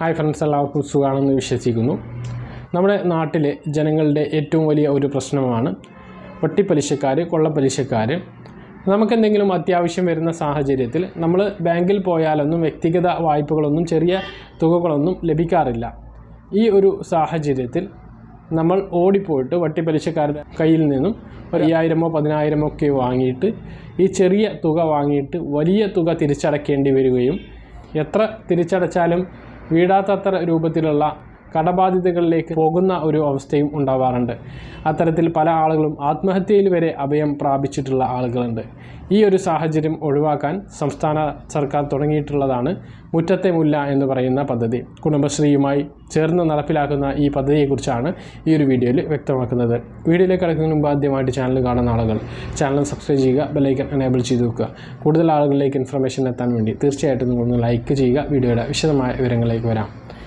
hi friends എല്ലാവർക്കും സുഖമാണെന്ന് വിശ്വസിക്കുന്നു നമ്മുടെ നാട്ടിലെ ജനങ്ങളുടെ ഏറ്റവും വലിയ ഒരു പ്രശ്നമാണ് വട്ടിപ്പലിശക്കാർ കൊള്ളപ്പലിശക്കാർ നമുക്കെന്തെങ്കിലും അത്യാവശ്യം വരുന്ന സാഹചര്യത്തിൽ നമ്മൾ ബാങ്കിൽ പോയാലൊന്നും വ്യക്തിഗത വായ്പകളൊന്നും ചെറിയ തുകകളൊന്നും ലഭിക്കാറില്ല ഈ ഒരു സാഹചര്യത്തിൽ നമ്മൾ ഓടിപ്പോയിട്ട് വട്ടിപ്പലിശക്കാരുടെ കയ്യിൽ നിന്നും ഒരു അയ്യായിരമോ പതിനായിരമോ ഒക്കെ വാങ്ങിയിട്ട് ഈ ചെറിയ തുക വാങ്ങിയിട്ട് വലിയ തുക തിരിച്ചടക്കേണ്ടി വരികയും എത്ര തിരിച്ചടച്ചാലും വീടാത്തത്ര രൂപത്തിലുള്ള കടബാധ്യതകളിലേക്ക് പോകുന്ന ഒരു അവസ്ഥയും ഉണ്ടാവാറുണ്ട് അത്തരത്തിൽ പല ആളുകളും ആത്മഹത്യയിൽ വരെ അഭയം പ്രാപിച്ചിട്ടുള്ള ആളുകളുണ്ട് ഈ ഒരു സാഹചര്യം ഒഴിവാക്കാൻ സംസ്ഥാന സർക്കാർ തുടങ്ങിയിട്ടുള്ളതാണ് മുറ്റത്തെ മുല്ല എന്ന് പറയുന്ന പദ്ധതി കുടുംബശ്രീയുമായി ചേർന്ന് നടപ്പിലാക്കുന്ന ഈ പദ്ധതിയെക്കുറിച്ചാണ് ഈ ഒരു വീഡിയോയിൽ വ്യക്തമാക്കുന്നത് വീഡിയോയിലേക്ക് കിടക്കുന്നതിന് മുമ്പ് ആദ്യമായിട്ട് ചാനൽ കാണുന്ന ആളുകൾ ചാനൽ സബ്സ്ക്രൈബ് ചെയ്യുക ബെല്ലൈക്കൻ എനേബിൾ ചെയ്ത് വെക്കുക കൂടുതൽ ആളുകളിലേക്ക് ഇൻഫർമേഷൻ എത്താൻ വേണ്ടി തീർച്ചയായിട്ടും നിങ്ങളൊന്ന് ലൈക്ക് ചെയ്യുക വീഡിയോയുടെ വിശദമായ വിവരങ്ങളിലേക്ക് വരാം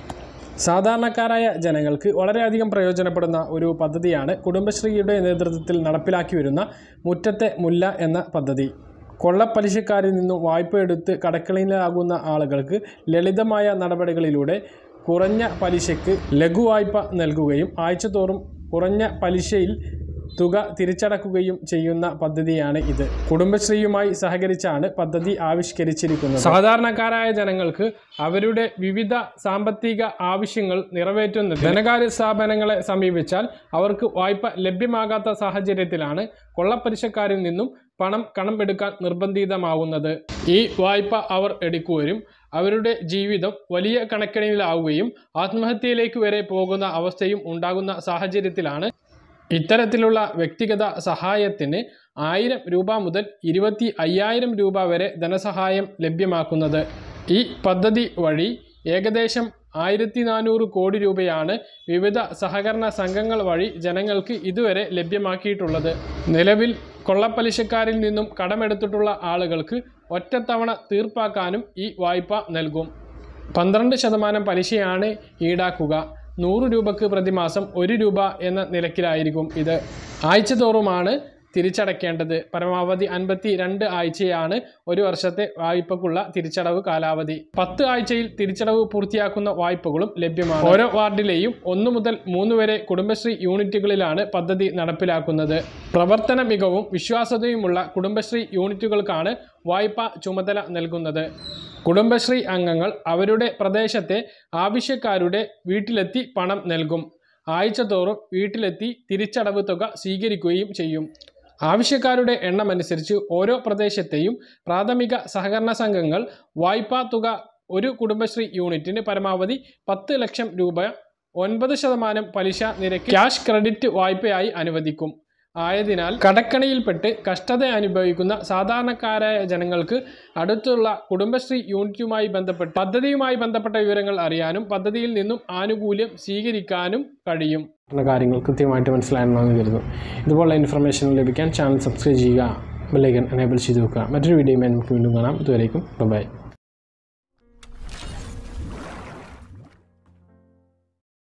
സാധാരണക്കാരായ ജനങ്ങൾക്ക് വളരെയധികം പ്രയോജനപ്പെടുന്ന ഒരു പദ്ധതിയാണ് കുടുംബശ്രീയുടെ നേതൃത്വത്തിൽ നടപ്പിലാക്കി വരുന്ന മുറ്റത്തെ മുല്ല എന്ന പദ്ധതി കൊള്ളപ്പലിശക്കാരിൽ നിന്നും വായ്പ എടുത്ത് കടക്കളിയിലാകുന്ന ആളുകൾക്ക് ലളിതമായ നടപടികളിലൂടെ കുറഞ്ഞ പലിശയ്ക്ക് ലഘുവായ്പ നൽകുകയും ആഴ്ചതോറും കുറഞ്ഞ പലിശയിൽ തുക തിരിച്ചടക്കുകയും ചെയ്യുന്ന പദ്ധതിയാണ് ഇത് കുടുംബശ്രീയുമായി സഹകരിച്ചാണ് പദ്ധതി ആവിഷ്കരിച്ചിരിക്കുന്നത് സാധാരണക്കാരായ ജനങ്ങൾക്ക് അവരുടെ വിവിധ സാമ്പത്തിക ആവശ്യങ്ങൾ നിറവേറ്റുന്ന ധനകാര്യ സ്ഥാപനങ്ങളെ സമീപിച്ചാൽ അവർക്ക് വായ്പ ലഭ്യമാകാത്ത സാഹചര്യത്തിലാണ് കൊള്ളപ്പലിശക്കാരിൽ നിന്നും പണം കടമെടുക്കാൻ നിർബന്ധിതമാവുന്നത് ഈ വായ്പ അവർ എടുക്കുകയും അവരുടെ ജീവിതം വലിയ കണക്കിണിയിലാവുകയും ആത്മഹത്യയിലേക്ക് വരെ പോകുന്ന അവസ്ഥയും ഉണ്ടാകുന്ന സാഹചര്യത്തിലാണ് ഇത്തരത്തിലുള്ള വ്യക്തിഗത സഹായത്തിന് ആയിരം രൂപ മുതൽ ഇരുപത്തി അയ്യായിരം രൂപ വരെ ധനസഹായം ലഭ്യമാക്കുന്നത് ഈ പദ്ധതി വഴി ഏകദേശം ആയിരത്തി നാനൂറ് കോടി രൂപയാണ് വിവിധ സഹകരണ സംഘങ്ങൾ വഴി ജനങ്ങൾക്ക് ഇതുവരെ ലഭ്യമാക്കിയിട്ടുള്ളത് നിലവിൽ കൊള്ളപ്പലിശക്കാരിൽ നിന്നും കടമെടുത്തിട്ടുള്ള ആളുകൾക്ക് ഒറ്റത്തവണ തീർപ്പാക്കാനും ഈ വായ്പ നൽകും പന്ത്രണ്ട് ശതമാനം പലിശയാണ് ഈടാക്കുക നൂറ് രൂപക്ക് പ്രതിമാസം ഒരു രൂപ എന്ന നിരക്കിലായിരിക്കും ഇത് ആഴ്ചതോറുമാണ് തിരിച്ചടയ്ക്കേണ്ടത് പരമാവധി അൻപത്തി രണ്ട് ആഴ്ചയാണ് ഒരു വർഷത്തെ വായ്പക്കുള്ള തിരിച്ചടവ് കാലാവധി പത്ത് ആഴ്ചയിൽ തിരിച്ചടവ് പൂർത്തിയാക്കുന്ന വായ്പകളും ലഭ്യമാണ് ഓരോ വാർഡിലെയും ഒന്ന് മുതൽ മൂന്ന് വരെ കുടുംബശ്രീ യൂണിറ്റുകളിലാണ് പദ്ധതി നടപ്പിലാക്കുന്നത് പ്രവർത്തന മികവും വിശ്വാസ്യതയുമുള്ള കുടുംബശ്രീ യൂണിറ്റുകൾക്കാണ് വായ്പ ചുമതല നൽകുന്നത് കുടുംബശ്രീ അംഗങ്ങൾ അവരുടെ പ്രദേശത്തെ ആവശ്യക്കാരുടെ വീട്ടിലെത്തി പണം നൽകും ആഴ്ചതോറും വീട്ടിലെത്തി തിരിച്ചടവ് തുക സ്വീകരിക്കുകയും ചെയ്യും ആവശ്യക്കാരുടെ എണ്ണമനുസരിച്ച് ഓരോ പ്രദേശത്തെയും പ്രാഥമിക സഹകരണ സംഘങ്ങൾ വായ്പാ തുക ഒരു കുടുംബശ്രീ യൂണിറ്റിന് പരമാവധി പത്ത് ലക്ഷം രൂപ ഒൻപത് ശതമാനം പലിശ നിരക്ക് ക്യാഷ് ക്രെഡിറ്റ് വായ്പയായി അനുവദിക്കും ആയതിനാൽ കടക്കണിയിൽപ്പെട്ട് കഷ്ടത അനുഭവിക്കുന്ന സാധാരണക്കാരായ ജനങ്ങൾക്ക് അടുത്തുള്ള കുടുംബശ്രീ യൂണിറ്റുമായി ബന്ധപ്പെട്ട് പദ്ധതിയുമായി ബന്ധപ്പെട്ട വിവരങ്ങൾ അറിയാനും പദ്ധതിയിൽ നിന്നും ആനുകൂല്യം സ്വീകരിക്കാനും കഴിയും കാര്യങ്ങൾ കൃത്യമായിട്ട് മനസ്സിലായെന്നാണ് കരുതുന്നു ഇതുപോലുള്ള ഇൻഫർമേഷൻ ലഭിക്കാൻ ചാനൽ സബ്സ്ക്രൈബ് ചെയ്യുക ബെല്ലൈക്കൻ എനേബിൾ ചെയ്ത് വെക്കുക മറ്റൊരു വീഡിയോയുമായി നമുക്ക് വീണ്ടും കാണാം ഇതുവരേക്കും ബൈ